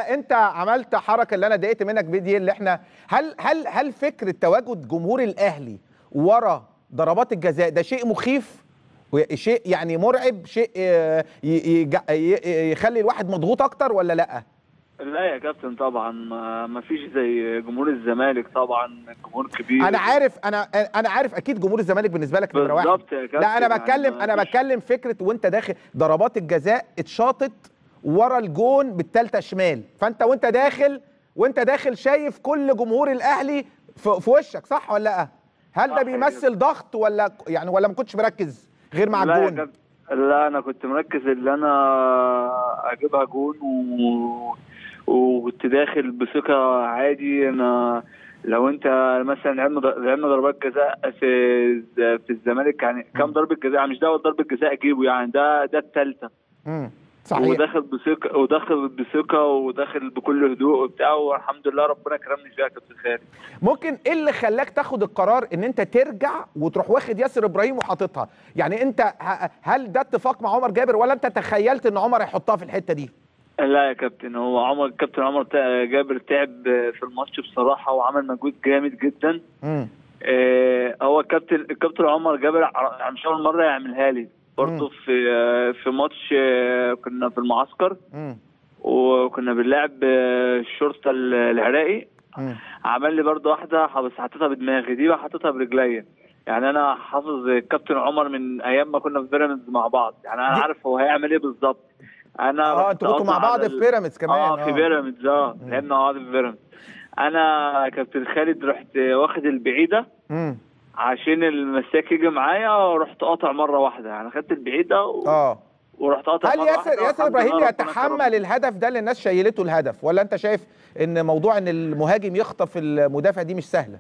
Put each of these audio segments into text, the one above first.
انت عملت حركه اللي انا ضايقت منك بيه دي اللي احنا هل هل هل فكره تواجد جمهور الاهلي ورا ضربات الجزاء ده شيء مخيف شيء يعني مرعب شيء آه، ي- يج- ي- يخلي الواحد مضغوط اكتر ولا لا لا يا كابتن طبعا ما ما فيش زي جمهور الزمالك طبعا جمهور كبير انا عارف انا انا عارف اكيد جمهور الزمالك بالنسبه لك نمره واحد بالظبط يا كابتن لا انا يعني بتكلم ما انا فيش- بتكلم فكره وانت داخل ضربات الجزاء اتشاطت ورا الجون بالتالتة شمال فانت وانت داخل وانت داخل شايف كل جمهور الاهلي في, في وشك صح ولا لا هل صح ده يا بيمثل ضغط ولا يعني ولا ما كنتش مركز غير مع لا يا الجون كابتن لا انا كنت مركز ان انا اجيبها جون و... وكنت داخل بثقه عادي انا لو انت مثلا لعبنا لعبنا ضربات جزاء في في الزمالك يعني كام ضربه جزاء يعني مش ده ضربه جزاء اجيبه يعني ده ده الثالثه امم صحيح وداخل بثقه وداخل بثقه وداخل بكل هدوء وبتاع والحمد لله ربنا كرمني فيها يا كابتن خالد ممكن ايه اللي خلاك تاخد القرار ان انت ترجع وتروح واخد ياسر ابراهيم وحاططها يعني انت ه- هل ده اتفاق مع عمر جابر ولا انت تخيلت ان عمر هيحطها في الحته دي لا يا كابتن هو عمر كابتن عمر تع- جابر تعب في الماتش بصراحه وعمل مجهود جامد جدا امم آه، هو الكابتن الكابتن عمر جابر ع- مش اول مره يعملها لي برضه في آه، في ماتش آه، كنا في المعسكر امم وكنا بنلعب آه، الشرطه ال- العراقي امم عمل لي برضه واحده بس حطيتها بدماغي دي بقى حطيتها برجليا يعني انا حافظ الكابتن عمر من ايام ما كنا في بيراميدز مع بعب يعني انا دي- عارف هو هيعمل ايه بالظبط انا اه رحت انتوا كنتوا مع قاطع بعض على في ال- بيراميدز كمان اه في بيراميدز اه لعبنا مع بعض في بيراميدز انا كابتن خالد رحت واخد البعيده امم عشان المساك يجي معايا ورحت قاطع مره واحده يعني خدت البعيده و... اه ورحت قاطع هل مرة ياسر واحدة ياسر والحمد لله ابراهيم ربنا يتحمل كرمني. الهدف ده اللي الناس شيلته الهدف ولا انت شايف ان موضوع ان المهاجم يخطف المدافع دي مش سهله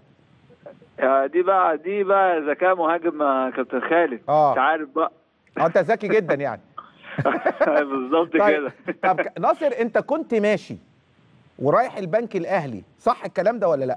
آه، دي بقى دي بقى ذكاء مهاجم يا كابتن خالد آه. انت عارف بقى اه انت ذكي جدا يعني بالظبط طيب كده طب ك- ناصر انت كنت ماشي ورايح البنك الاهلي صح الكلام ده ولا لا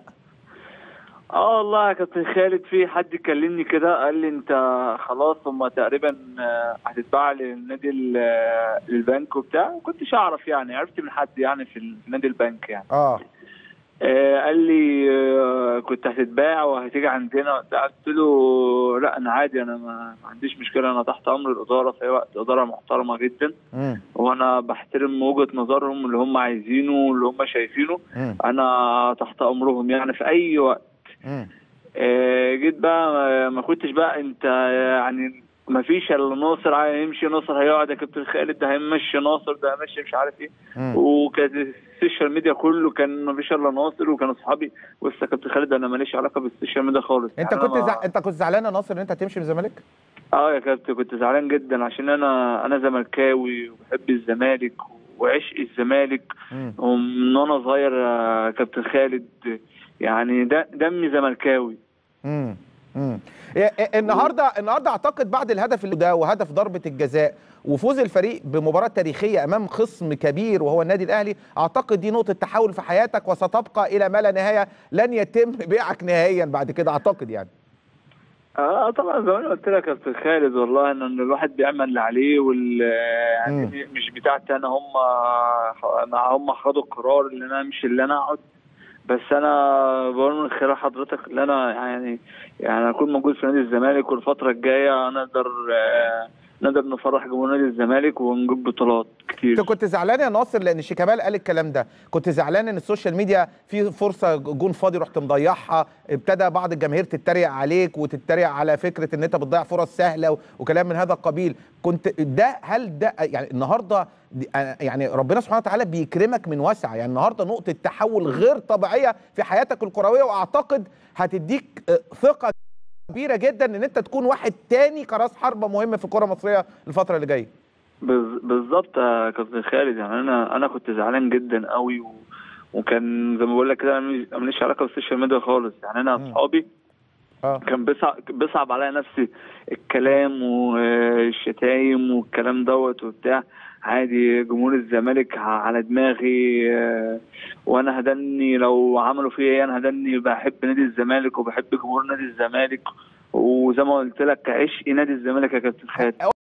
اه والله يا كابتن خالد في حد كلمني كده قال لي انت خلاص هم تقريبا آه، هتتباع للنادي ال- آه، البنك وبتاع ما كنتش اعرف يعني عرفت من حد يعني في ال- في نادي البنك يعني اه آه، قال لي آه، كنت هتتباع وهتيجي عندنا وبتاع. قلت له لا انا عادي انا ما ما عنديش مشكله انا تحت امر الاداره في اي وقت اداره محترمه جدا امم وانا بحترم وجهه نظرهم اللي هم عايزينه واللي هم شايفينه امم انا تحت امرهم يعني في اي وقت امم آه، جيت بقى ما- ما كنتش بقى انت يعني ما فيش الا ناصر هيمشي ناصر هيقعد يا كابتن خالد ده هيمشي ناصر ده هيمشي مش عارف ايه مم. وكانت السوشيال ميديا كله كان ما فيش الا ناصر وكانوا اصحابي بص يا كابتن خالد انا ماليش علاقه بالسوشيال ميديا خالص انت يعني كنت أنا زع... انت كنت زعلان يا ناصر ان انت هتمشي من الزمالك اه يا كابتن كنت زعلان جدا عشان انا انا زملكاوي وبحب الزمالك وعشق الزمالك امم ومن وانا صغير يا كابتن خالد يعني ده دمي زملكاوي امم امم النهارده النهارده اعتقد بعد الهدف اللي ده وهدف ضربه الجزاء وفوز الفريق بمباراه تاريخيه امام خصم كبير وهو النادي الاهلي اعتقد دي نقطه تحول في حياتك وستبقى الى ما لا نهايه لن يتم بيعك نهائيا بعد كده اعتقد يعني اه طبعا زي ما أنا قلت لك يا كابتن خالد والله ان إن الواحد بيعمل اللي عليه وال يعني مش بتاعتي انا هم مع هم خدوا القرار ان انا امشي اللي انا اقعد بس انا بقول من خلال حضرتك ان انا يعني يعني اكون موجود في نادي الزمالك والفتره الجايه نقدر آه، نقدر نفرح جمهور نادي الزمالك ونجيب بطولات كتير انت كنت زعلان يا ناصر لان شيكابال قال الكلام ده كنت زعلان ان السوشيال ميديا في فرصه جون فاضي رحت مضيعها ابتدى بعض الجماهير تتريق عليك وتتريق على فكره ان انت بتضيع فرص سهله و- وكلام من هذا القبيل كنت ده هل ده يعني النهارده دي- أنا- يعني ربنا سبحانه وتعالى بيكرمك من وسع يعني النهارده نقطه تحول غير طبيعيه في حياتك الكرويه واعتقد هتديك اه، ثقه كبيره جدا ان انت تكون واحد تاني كراس حربه مهم في الكره المصريه الفتره اللي جايه بز- بالظبط يا كابتن خالد يعني انا انا كنت زعلان جدا قوي و... وكان زي ما بقول لك كده انا مش- ماليش علاقه بالسوشيال ميديا خالص يعني انا مم. اصحابي اه كان بيصعب بيصعب عليا نفسي الكلام والشتايم والكلام دوت وبتاع عادي جمهور الزمالك على دماغي آه، وانا هدني لو عملوا فيا ايه انا هدني بحب نادي الزمالك وبحب جمهور نادي الزمالك وزي ما قلت لك عشق نادي الزمالك يا كابتن خالد